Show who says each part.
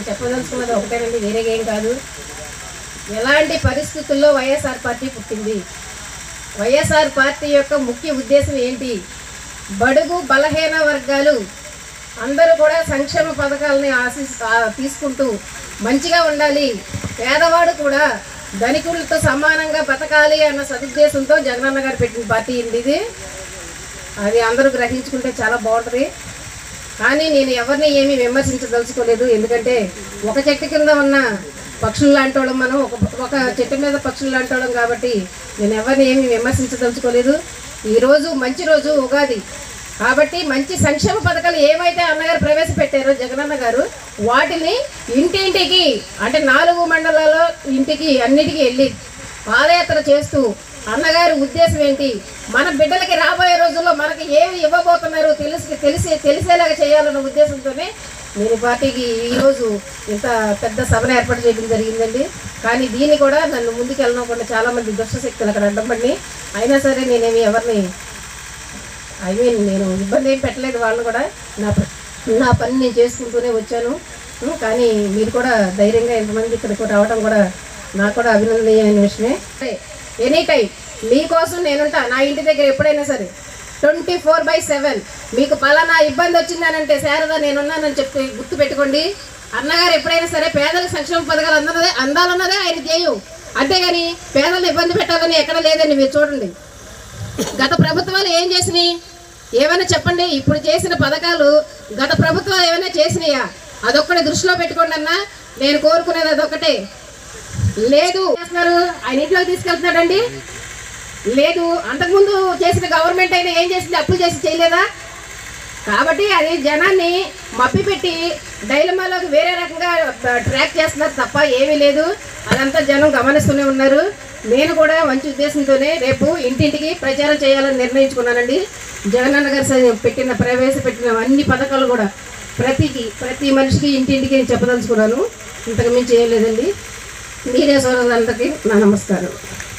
Speaker 1: నేను చెప్పదలుచుకున్నది ఒకటేనండి వేరేగా ఏం కాదు ఎలాంటి పరిస్థితుల్లో వైఎస్ఆర్ పార్టీ పుట్టింది వైఎస్ఆర్ పార్టీ యొక్క ముఖ్య ఉద్దేశం ఏంటి బడుగు బలహీన వర్గాలు అందరూ కూడా సంక్షేమ పథకాలని ఆశి ఆ- తీసుకుంటూ మంచిగా ఉండాలి పేదవాడు కూడా ధనికులతో సమానంగా బతకాలి అన్న సదుద్దేశంతో జగనన్న గారు పెట్టిన పార్టీ అండి ఇది అది అందరూ గ్రహించుకుంటే చాలా బాగుంటుంది కానీ నేను ఎవరిని ఏమీ విమర్శించదలుచుకోలేదు ఎందుకంటే ఒక చెట్టు కింద ఉన్న పక్షులు లాంటి వాళ్ళం మనం ఒక ఒక చెట్టు మీద పక్షులు లాంటి వాళ్ళం కాబట్టి నేను ఎవరిని ఏమీ విమర్శించదలుచుకోలేదు ఈరోజు మంచి రోజు ఉగాది కాబట్టి మంచి సంక్షేమ పథకాలు ఏవైతే అన్నగారు ప్రవేశపెట్టారో జగనన్న గారు వాటిని ఇంటింటికి అంటే నాలుగు మండలాల్లో ఇంటికి అన్నిటికీ వెళ్ళి పాదయాత్ర చేస్తూ అన్నగారి ఉద్దేశం ఏంటి మన బిడ్డలకి రాబోయే రోజుల్లో మనకి ఏమి ఇవ్వబోతున్నారు తెలిసి తెలిసి తెలిసేలాగా చేయాలన్న ఉద్దేశంతోనే నేను ఈ పార్టీకి ఈరోజు ఇంత పెద్ద సభను ఏర్పాటు చేయడం జరిగిందండి కానీ దీన్ని కూడా నన్ను ముందుకు వెళ్ళకుండా చాలామంది దుష్టశక్తులు అక్కడ అడ్డం పడి అయినా సరే నేనేమి ఎవరిని ఐ మీన్ నేను ఇబ్బంది ఏం పెట్టలేదు వాళ్ళు కూడా నా ప- నా పని నేను చేసుకుంటూనే వచ్చాను ఉం, కానీ మీరు కూడా ధైర్యంగా ఎంతమంది ఇక్కడికి రావడం కూడా నాకు కూడా అభినందనీయమైన విషయమే ఎనీ టైం మీకోసం నేనుంటా నా ఇంటి దగ్గర ఎప్పుడైనా సరే ట్వంటీ ఫోర్ బై సెవెన్ మీకు పలానా ఇబ్బంది వచ్చిందనంటే శారదా నేనున్నానని చెప్పి గుర్తు పెట్టుకోండి అన్నగారు ఎప్పుడైనా సరే పేదలకు సంక్షేమ పథకాలు అందనదే అందాలన్నదే ఆయన ధ్యేయం అంతేగాని పేదలను ఇబ్బంది పెట్టాలని ఎక్కడ లేదండి మీరు చూడండి గత ప్రభుత్వాలు ఏం చేసినాయి ఏమైనా చెప్పండి ఇప్పుడు చేసిన పథకాలు గత ప్రభుత్వాలు ఏమైనా చేసినాయా అదొక్కటి దృష్టిలో పెట్టుకోండి అన్న నేను కోరుకునేది అదొక్కటే లేదు చేస్తున్నారు ఆయన ఇంట్లోకి తీసుకెళ్తున్నాడండి లేదు అంతకుముందు చేసిన గవర్నమెంట్ అయినా ఏం చేసింది అప్పులు చేసి చేయలేదా కాబట్టి అది జనాన్ని మప్పిపెట్టి డైలమాలోకి వేరే రకంగా ట్రాక్ చేస్తున్నారు తప్ప ఏమీ లేదు అదంతా జనం గమనిస్తూనే ఉన్నారు నేను కూడా మంచి ఉద్దేశంతోనే రేపు ఇంటింటికి ప్రచారం చేయాలని నిర్ణయించుకున్నానండి జగనన్న గారు స- పెట్టిన ప్రవేశపెట్టిన అన్ని పథకాలు కూడా ప్రతికి ప్రతి మనిషికి ఇంటింటికి నేను చెప్పదలుచుకున్నాను ఇంతకు మించి ఏం లేదండి మీరే సోదరులందరికీ నా నమస్కారం